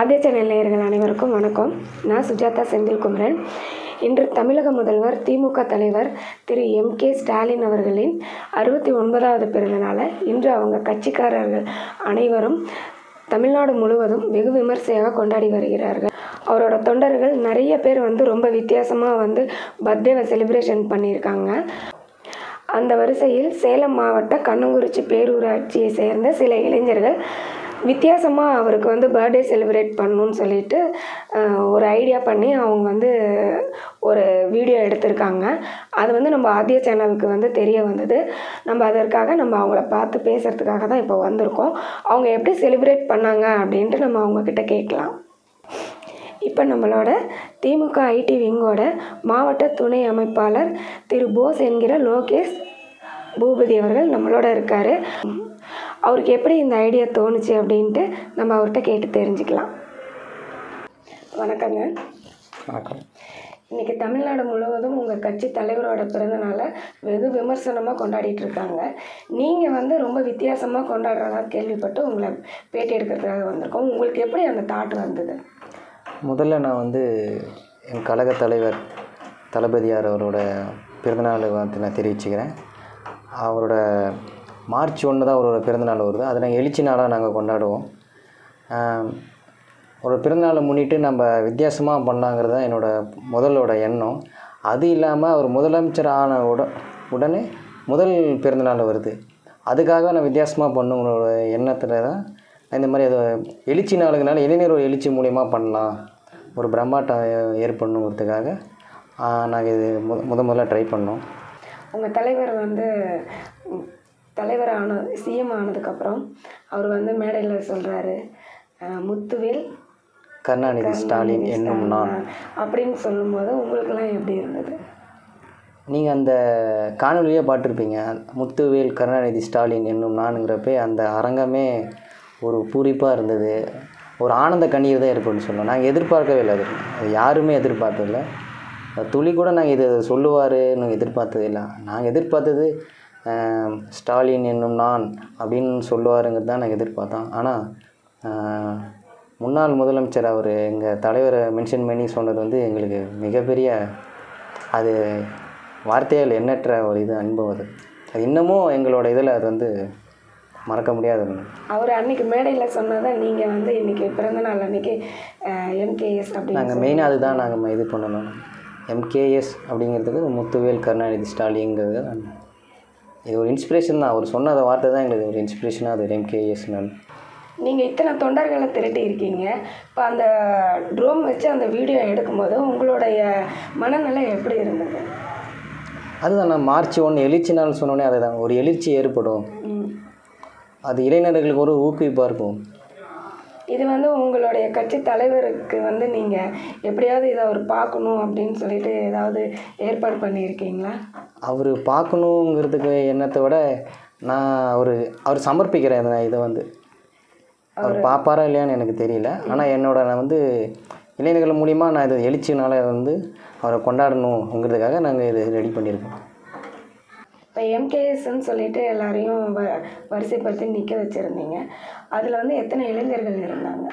ஆதிய channel நேயர்கள் அனைவருக்கும் வணக்கம் நான் சுஜாதா செந்தில்குமரன் இன்று தமிழக முதல்வர் திமுக தலைவர் திரு எம் கே ஸ்டாலின் அவர்களின் அறுபத்தி ஒன்பதாவது பிறந்தநாளை இன்று அவங்க கட்சிக்காரர்கள் அனைவரும் தமிழ்நாடு முழுவதும் வெகு விமர்சையாக கொண்டாடி வருகிறார்கள் அவரோட தொண்டர்கள் நிறைய பேர் வந்து ரொம்ப வித்தியாசமாக வந்து பர்த்டேவை செலிப்ரேஷன் பண்ணியிருக்காங்க அந்த வரிசையில் சேலம் மாவட்ட கண்ணங்குறிச்சி பேரூராட்சியை சேர்ந்த சில இளைஞர்கள் வித்தியாசமாக அவருக்கு வந்து பர்த்டே செலிப்ரேட் பண்ணணும்னு சொல்லிட்டு அஹ், ஒரு ஐடியா பண்ணி அவங்க வந்து ஒரு வீடியோ எடுத்திருக்காங்க அது வந்து நம்ம ஆதிய சேனலுக்கு வந்து தெரிய வந்தது நம்ம அதற்காக நம்ம அவங்கள பார்த்து பேசுகிறதுக்காக தான் இப்போ வந்திருக்கோம் அவங்க எப்படி செலிப்ரேட் பண்ணாங்க அப்படின்ட்டு நம்ம அவங்கக்கிட்ட கேட்கலாம் இப்போ நம்மளோட திமுக ஐடி விங்கோட மாவட்ட துணை அமைப்பாளர் திரு போஸ் என்கிற லோகேஷ் பூபதி அவர்கள் நம்மளோட இருக்கார் அவருக்கு எப்படி இந்த ஐடியா தோணுச்சு அப்படின்ட்டு நம்ம அவர்கிட்ட கேட்டு தெரிஞ்சுக்கலாம் வணக்கங்க வணக்கம் இன்றைக்கி தமிழ்நாடு முழுவதும் உங்கள் கட்சி தலைவரோட பிறந்தநாளை வெகு விமர்சனமாக கொண்டாடிட்டு இருக்காங்க நீங்கள் வந்து ரொம்ப வித்தியாசமாக கொண்டாடுறதா கேள்விப்பட்டு உங்களை பேட்டி எடுக்கிறதுக்காக வந்திருக்கோம் உங்களுக்கு எப்படி அந்த தாட் வந்தது முதல்ல நான் வந்து என் கழக தலைவர் தளபதியார் அவரோட பிறந்தநாள் வந்து நான் தெரிவிச்சுக்கிறேன் அவரோட மார்ச் ஒன்று தான் அவரோட பிறந்தநாள் வருது அதை நாங்கள் எழுச்சி நாளாக நாங்கள் கொண்டாடுவோம் ஆம், ஒரு பிறந்தநாளை முன்னிட்டு நம்ம வித்தியாசமாக பண்ணாங்கிறது தான் என்னோட முதலோட எண்ணம் அது இல்லாமல் அவர் முதலமைச்சர் ஆன உட உடனே முதல் பிறந்தநாள் வருது அதுக்காக நான் வித்தியாசமாக பண்ணுங்களோட எண்ணத்தில் தான் நான் இந்த மாதிரி அது எழுச்சி நாளுங்கனால இளைஞர் ஒரு எழுச்சி மூலியமாக பண்ணலாம் ஒரு பிரம்மாட்டம் ஏ- ஏற்படணுங்கிறதுக்காக நாங்கள் இது முத முத முதல்ல ட்ரை பண்ணோம் உங்கள் தலைவர் வந்து ம், தலைவர் ஆன சிஎம் ஆனதுக்கப்புறம் அவர் வந்து மேடையில் சொல்கிறாரு முத்துவேல் கருணாநிதி ஸ்டாலின் என்னும் நான் அப்படின்னு சொல்லும்போது உங்களுக்கெல்லாம் எப்படி இருந்தது நீங்கள் அந்த காணொலியே பார்த்துருப்பீங்க முத்துவேல் கருணாநிதி ஸ்டாலின் என்னும் நானுங்கிறப்ப அந்த அரங்கமே ஒரு பூரிப்பாக இருந்தது ஒரு ஆனந்த கண்ணீர் தான் ஏற்படும் சொல்லலாம் நாங்கள் எதிர்பார்க்கவே இல்லை அது அது யாருமே எதிர்பார்த்ததில்ல துளி கூட நாங்கள் இது சொல்லுவாருன்னு எதிர்பார்த்தது இல்லை நாங்கள் எதிர்பார்த்தது ஆம், ஸ்டாலின் என்னும் நான் அப்படின்னு சொல்லுவாருங்கிறது தான் நாங்கள் எதிர்பார்த்தோம் ஆனால் முன்னாள் முதலமைச்சர் அவர் எங்கள் தலைவரை மென்ஷன் பண்ணி சொன்னது வந்து எங்களுக்கு மிகப்பெரிய அது வார்த்தையால் எண்ணற்ற ஒரு இது அனுபவம் அது அது இன்னமும் எங்களோட இதில் அது வந்து மறக்க முடியாத ஒன்று அவர் அன்னைக்கு மேடையில் சொன்னதை நீங்கள் வந்து இன்னைக்கு பிறந்த நாள் அன்னைக்கு எம்கேஎஸ் அப்படின்னு நாங்கள் மெயினாக அதுதான் நாங்கள் இது பண்ணணும் எம்கேஎஸ் அப்படிங்கிறதுக்கு முத்துவேல் கருணாநிதி ஸ்டாலிங்கிறது இது ஒரு இன்ஸ்பிரேஷன் தான் அவர் சொன்ன அந்த வார்த்தை தான் எங்களுக்கு ஒரு இன்ஸ்பிரேஷனாக அது எம்கேஎஸ்னால நீங்கள் இத்தனை தொண்டர்களை திரட்டி இருக்கீங்க இப்போ அந்த ட்ரோம் வச்சு அந்த வீடியோ எடுக்கும்போது உங்களுடைய மனநிலை எப்படி இருந்தது அதுதான் நான் மார்ச் ஒன்று எழுச்சி நாள் சொன்னோடனே அதுதான் ஒரு எழுச்சி ஏற்படும் ம். அது இளைஞர்களுக்கு ஒரு ஊக்குவிப்பாக இருக்கும் இது வந்து உங்களுடைய கட்சி தலைவருக்கு வந்து நீங்கள் எப்படியாவது இதை அவர் பார்க்கணும் அப்படின்னு சொல்லிட்டு ஏதாவது ஏற்பாடு பண்ணியிருக்கீங்களா அவர் பார்க்கணுங்கிறதுக்கு எண்ணத்தை விட நான் அவர் அவர் சமர்ப்பிக்கிறேன் இதை இதை வந்து அவர் பார்ப்பாரா இல்லையான்னு எனக்கு தெரியல ஆனால் என்னோட நான் வந்து இளைஞர்கள் மூலிமா நான் இது எழுச்சினால வந்து அவரை கொண்டாடணுங்கிறதுக்காக நாங்கள் இது ரெடி பண்ணியிருக்கோம் இப்போ எம்கேஎஸ்ன்னு சொல்லிட்டு எல்லாரையும் வ வரிசைப்படுத்தி நிற்க வச்சுருந்தீங்க அதில் வந்து எத்தனை இளைஞர்கள் இருந்தாங்க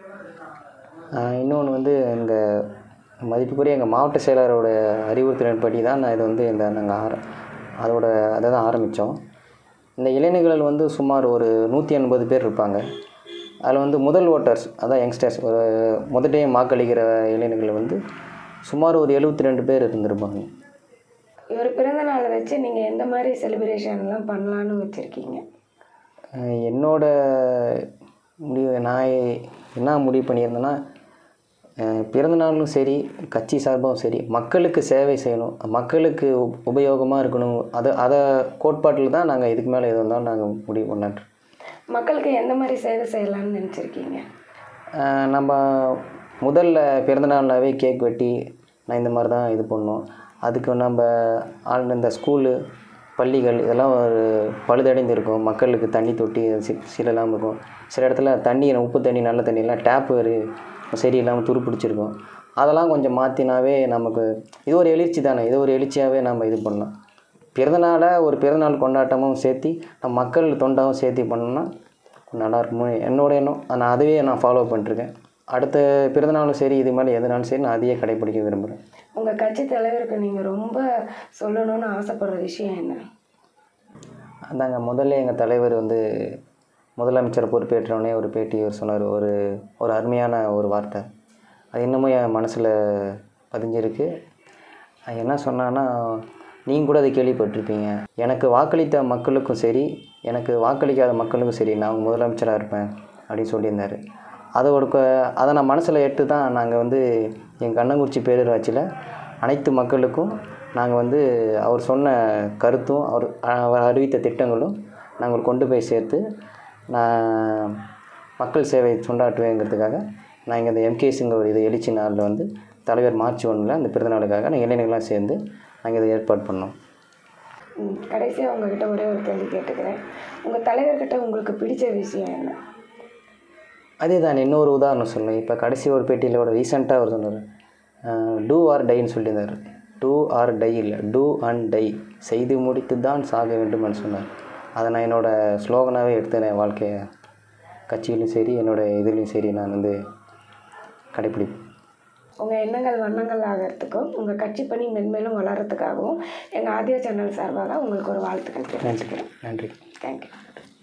இன்னொன்று வந்து எங்கள் மதிப்புக்குரிய எங்கள் மாவட்ட செயலரோட அறிவுறுத்தலின்படி தான் நான் இதை வந்து இந்த நாங்கள் ஆர அதோட அதை தான் ஆரம்பித்தோம் இந்த இளைஞர்கள் வந்து சுமார் ஒரு நூற்றி எண்பது பேர் இருப்பாங்க அதில் வந்து முதல் ஓட்டர்ஸ் அதான் யங்ஸ்டர்ஸ் ஒரு முதல் டைம் வாக்களிக்கிற இளைஞர்கள் வந்து சுமார் ஒரு எழுபத்தி ரெண்டு பேர் இருந்திருப்பாங்க இவர் பிறந்த நாளை வச்சு நீங்கள் எந்த மாதிரி செலிப்ரேஷன்லாம் பண்ணலான்னு வச்சுருக்கீங்க அஹ் என்னோட முடிவு நான் என்ன முடிவு பண்ணியிருந்தேன்னா அஹ் பிறந்த நாளும் சரி கட்சி சார்பாகவும் சரி மக்களுக்கு சேவை செய்யணும் மக்களுக்கு உப் உபயோகமாக இருக்கணும் அதை அதை கோட்பாட்டில் தான் நாங்கள் இதுக்கு மேலே எது வந்தாலும் நாங்கள் முடிவு பண்ணாட்டு மக்களுக்கு எந்த மாதிரி சேவை செய்யலாம்னு நினச்சிருக்கீங்க அஹ் நம்ம முதல்ல பிறந்தநாள்னாவே கேக் வெட்டி நான் இந்த மாதிரி தான் இது பண்ணோம் அதுக்கு நம்ம ஆள் இந்த ஸ்கூலு பள்ளிகள் இதெல்லாம் ஒரு பழுதடைந்து இருக்கும் மக்களுக்கு தண்ணி தொட்டி சி- சீலெல்லாம் இருக்கும் சில இடத்துல தண்ணி உப்பு தண்ணி நல்ல தண்ணியெல்லாம் டேப் சரியில்லாமல் துரு பிடிச்சிருக்கும் அதெல்லாம் கொஞ்சம் மாற்றினாவே நமக்கு இது ஒரு எழுச்சி தானே இது ஒரு எழுச்சியாகவே நம்ம இது பண்ணலாம் பிறந்தநாளை ஒரு பிறந்தநாள் கொண்டாட்டமும் சேர்த்து நம்ம மக்கள் தொண்டாவும் சேர்த்து பண்ணோம்னா நல்லா இருக்குமோ என்னோட எண்ணம் நான் அதுவே நான் ஃபாலோ பண்ணிருக்கேன் அடுத்த பிறந்தநாளும் சரி இது மாதிரி எதுனாலும் சரி நான் அதையே கடைப்பிடிக்க விரும்புகிறேன் உங்கள் கட்சி தலைவருக்கு நீங்கள் ரொம்ப சொல்லணும்னு ஆசைப்படுற விஷயம் என்ன அதாங்க முதல்ல எங்கள் தலைவர் வந்து முதலமைச்சர் பொறுப்பேற்றவுடனே ஒரு பேட்டி அவர் சொன்னார் ஒரு ஒரு அருமையான ஒரு வார்த்தை அது இன்னமும் என் மனசில் பதிஞ்சிருக்கு அது என்ன சொன்னான்னா நீங்கள் கூட அதை கேள்விப்பட்டிருப்பீங்க எனக்கு வாக்களித்த மக்களுக்கும் சரி எனக்கு வாக்களிக்காத மக்களுக்கும் சரி நான் முதலமைச்சராக இருப்பேன் அப்படின்னு சொல்லியிருந்தார் அதோட க- அதை நான் மனசில் எட்டு தான் நாங்கள் வந்து எங்கள் கண்ணங்குறிச்சி பேரூராட்சியில் அனைத்து மக்களுக்கும் நாங்கள் வந்து அவர் சொன்ன கருத்தும் அவர் அவர் அறிவித்த திட்டங்களும் நாங்கள் கொண்டு போய் சேர்த்து நான் மக்கள் சேவை சுண்டாட்டுவேங்கிறதுக்காக நான் இங்கே இந்த எம்கேஸுங்கிற ஒரு இது எழுச்சி நாளில் வந்து தலைவர் மார்ச் ஒன்றில் அந்த பிறந்தநாளுக்காக நாங்கள் இளைஞர்கள்லாம் சேர்ந்து நாங்கள் இதை ஏற்பாடு பண்ணோம் ம், கடைசியாக உங்ககிட்ட ஒரே ஒரு கேள்வி கேட்டுக்கிறேன் உங்கள் தலைவர்கிட்ட உங்களுக்கு பிடிச்ச விஷயம் என்ன அதே தான் இன்னொரு உதாரணம் சொல்லணும் இப்போ கடைசி ஒரு பேட்டியில் கூட ரீசெண்டாக அவர் சொன்னார் டூ ஆர் டைன்னு சொல்லியிருந்தார் டூ ஆர் டை இல்லை டூ அண்ட் டை செய்து முடித்து தான் சாக வேண்டும்னு சொன்னார் அதை நான் என்னோடய ஸ்லோகனாகவே எடுத்தேன் என் வாழ்க்கையை கட்சியிலும் சரி என்னோடய இதுலேயும் சரி நான் வந்து கடைப்பிடிப்பேன் உங்கள் எண்ணங்கள் வண்ணங்கள் ஆகிறதுக்கும் உங்கள் கட்சி பணி மென்மேலும் வளர்கிறதுக்காகவும் எங்கள் ஆதியா சேனல் சார்பாக உங்களுக்கு ஒரு வாழ்த்துக்கள் தெரிவிச்சுக்கிறேன் நன்றி தேங்க்யூ